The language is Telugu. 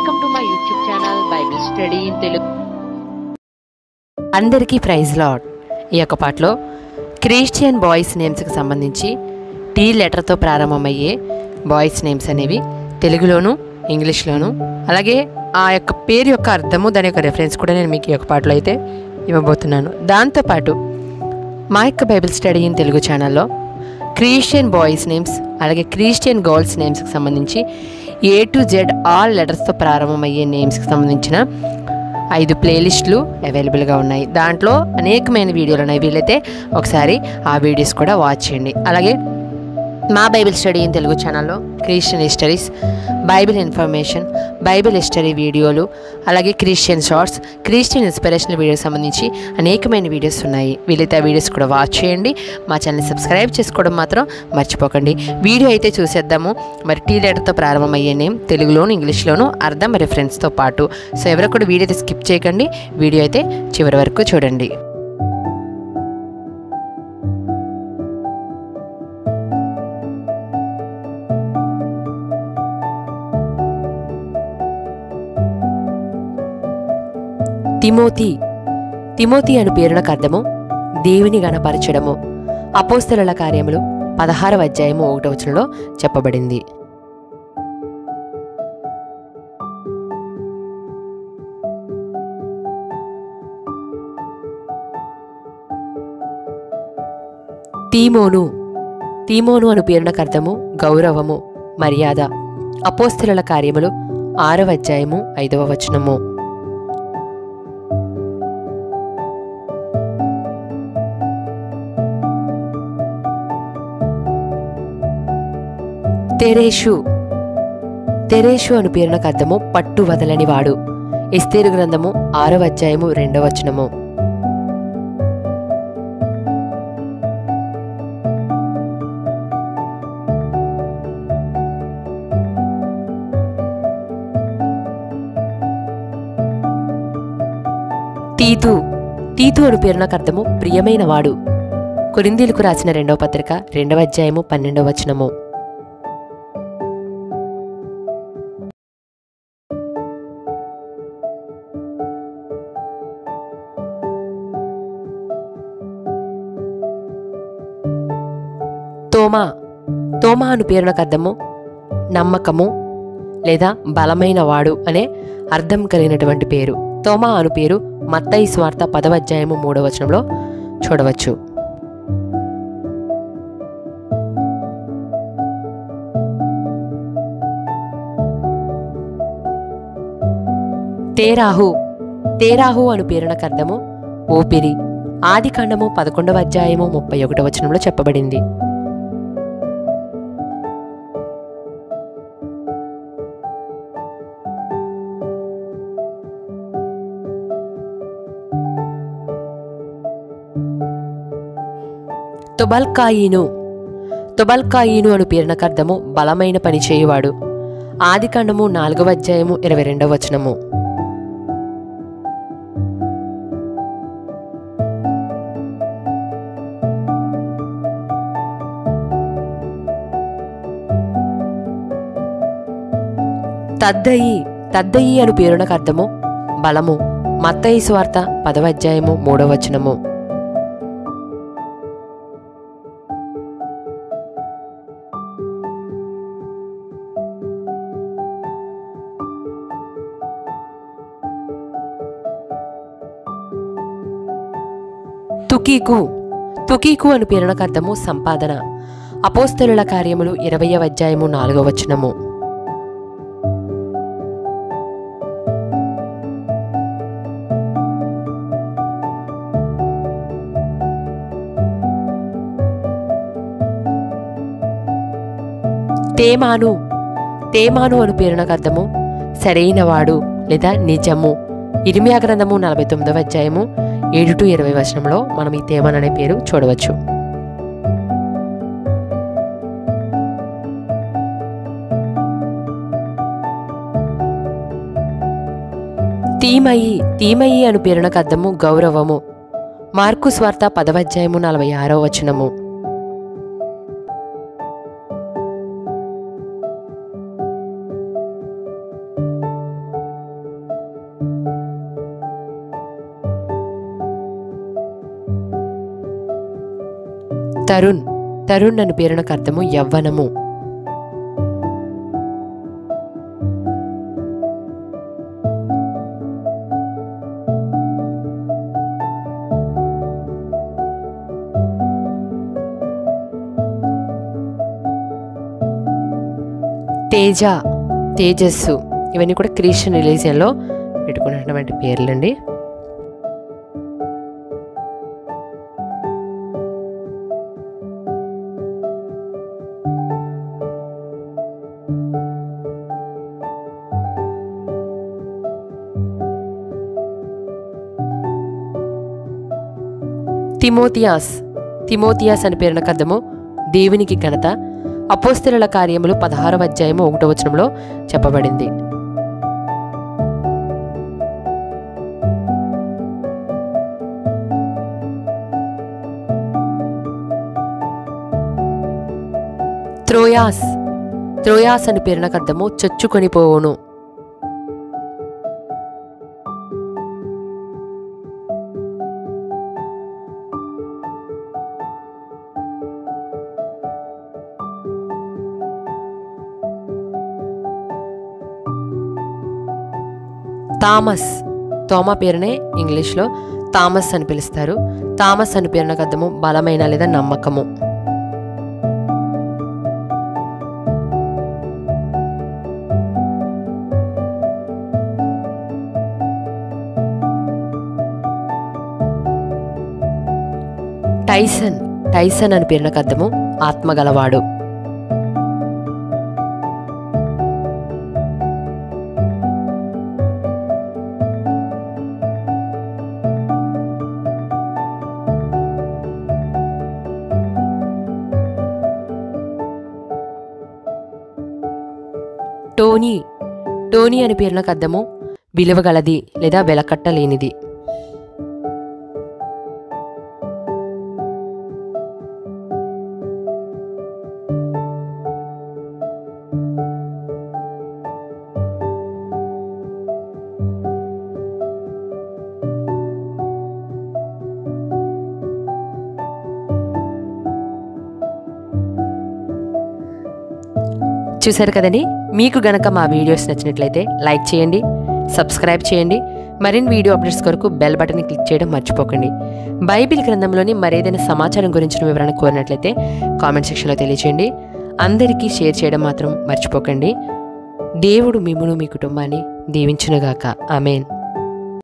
welcome to my YouTube channel Bible study in Telugu అందరికీ ప్రైజ్ లాడ్ ఈ యొక్క పాటలో క్రిస్టియన్ బాయ్స్ నేమ్స్కి సంబంధించి టీ లెటర్తో ప్రారంభమయ్యే బాయ్స్ నేమ్స్ అనేవి తెలుగులోను ఇంగ్లీష్లోను అలాగే ఆ యొక్క పేరు యొక్క అర్థము దాని యొక్క రెఫరెన్స్ కూడా నేను మీకు ఈ యొక్క పాటలో అయితే ఇవ్వబోతున్నాను దాంతోపాటు మా యొక్క బైబిల్ స్టడీ ఇన్ తెలుగు ఛానల్లో క్రిస్టియన్ బాయ్స్ నేమ్స్ అలాగే క్రిస్టియన్ గర్ల్స్ నేమ్స్కి సంబంధించి ఏ టు జెడ్ ఆల్ లెటర్స్తో ప్రారంభమయ్యే నేమ్స్కి సంబంధించిన ఐదు ప్లేలిస్టులు అవైలబుల్గా ఉన్నాయి దాంట్లో అనేకమైన వీడియోలు ఉన్నాయి వీలైతే ఒకసారి ఆ వీడియోస్ కూడా వాచ్ చేయండి అలాగే మా బైబిల్ స్టడీ ఇన్ తెలుగు ఛానల్లో Christian histories Bible information Bible history వీడియోలు అలాగే Christian shorts Christian inspirational videos సంబంధించి అనేకమైన వీడియోస్ ఉన్నాయి వీలైతే ఆ వీడియోస్ కూడా వాచ్ చేయండి మా ఛానల్ సబ్స్క్రైబ్ చేసుకోవడం మాత్రం మర్చిపోకండి వీడియో అయితే చూసేద్దాము మరి టీ లెటర్తో ప్రారంభమయ్యే నేమ్ తెలుగులోను ఇంగ్లీష్లోను అర్థం రెఫరెన్స్తో పాటు సో ఎవరు కూడా వీడియో అయితే స్కిప్ చేయకండి వీడియో అయితే చివరి వరకు చూడండి తిమోతి తిమోతి అను పేరునకు అర్థము దేవుని గణపరచడము అపోస్తలుల కార్యములు పదహారవ అధ్యాయము ఒకటో వచనంలో చెప్పబడింది తీమోను తీమోను అను పేరునకు అర్థము గౌరవము మర్యాద అపోస్తలుల కార్యములు ఆరవ అధ్యాయము ఐదవ వచనము తెరేషు తెరేషు అను పేరునకు అర్థము పట్టు వదలని వాడు ఎస్తేరు గ్రంథము ఆరవ అధ్యాయము రెండవ వచనము తీతు తీతు అను పేరునకు అర్థము ప్రియమైన వాడు కొరిందీలకు రాసిన రెండవ పత్రిక రెండవ అధ్యాయము పన్నెండవ వచనము తోమా తోమా అను పేరునకు అర్థము నమ్మకము లేదా బలమైన వాడు అనే అర్థం కలిగినటువంటి పేరు తోమా అను పేరు మత్తయి స్వార్థ పదవ అధ్యాయము మూడవ వచనంలో చూడవచ్చు తేరాహు తేరాహు అను పేరునకు అర్థము ఊపిరి ఆది కాండము పదకొండవ అధ్యాయము ముప్పై ఒకటవ వచనంలో చెప్పబడింది తుబల్కాయిను తుబల్కాయిను అను పేరునకు అర్థము బలమైన పని చేయువాడు ఆది కాండము నాలుగవ అధ్యాయము ఇరవై రెండవ వచనము తద్దయి తద్దయి అను పేరునకు అర్థము బలము మత్తయి స్వార్థ పదవ అధ్యాయము మూడవ వచనము తుకీకు తుకీకు అను పేరునకు అర్థము సంపాదన అపోస్తలుల కార్యములు ఇరవయవ అధ్యాయము నాలుగవ వచనము తేమాను తేమాను అను పేరునకు అర్థము సరైనవాడు లేదా నిజము ఇరిమియా గ్రంథము నలభై తొమ్మిదవ అధ్యాయము ఏడు టు ఇరవై వచనంలో మనం ఈ తేమాన్ అనే పేరు చూడవచ్చు తీమయి తీమయి అను పేరునకు అర్థము గౌరవము మార్కు స్వార్థ పదవధ్యాయము నలభై ఆరో వచనము తరుణ్ తరుణ్ అని పేరునకు అర్థము యవ్వనము తేజ తేజస్సు ఇవన్నీ కూడా క్రిస్టియన్ రిలీజియన్లో పెట్టుకున్నటువంటి పేర్లండి తిమోతియాస్ తిమోతియాస్ అని పేరునకు అర్థము దేవునికి ఘనత అపోస్తలుల కార్యములు పదహారవ అధ్యాయము ఒకటో వచనంలో చెప్పబడింది త్రోయాస్ త్రోయాస్ అని పేరునకు అర్థము చొచ్చుకొని పోవును థామస్ తోమా పేరునే ఇంగ్లీష్లో థామస్ అని పిలుస్తారు థామస్ అని పేరునకు అర్థము బలమైన లేదా నమ్మకము టైసన్ టైసన్ అని పేరునకు అర్థము ఆత్మగలవాడు టోనీ టోనీ అని పేరునకు అర్థము విలువగలది లేదా వెలకట్టలేనిది చూశారు కదండి మీకు గనక మా వీడియోస్ నచ్చినట్లయితే లైక్ చేయండి సబ్స్క్రైబ్ చేయండి మరిన్ని వీడియో అప్డేట్స్ కొరకు బెల్ బటన్ని క్లిక్ చేయడం మర్చిపోకండి బైబిల్ గ్రంథంలోని మరేదైనా సమాచారం గురించిన వివరణ కోరినట్లయితే కామెంట్ సెక్షన్లో తెలియచేయండి అందరికీ షేర్ చేయడం మాత్రం మర్చిపోకండి దేవుడు మిమ్మును మీ కుటుంబాన్ని దీవించునుగాక ఆమెన్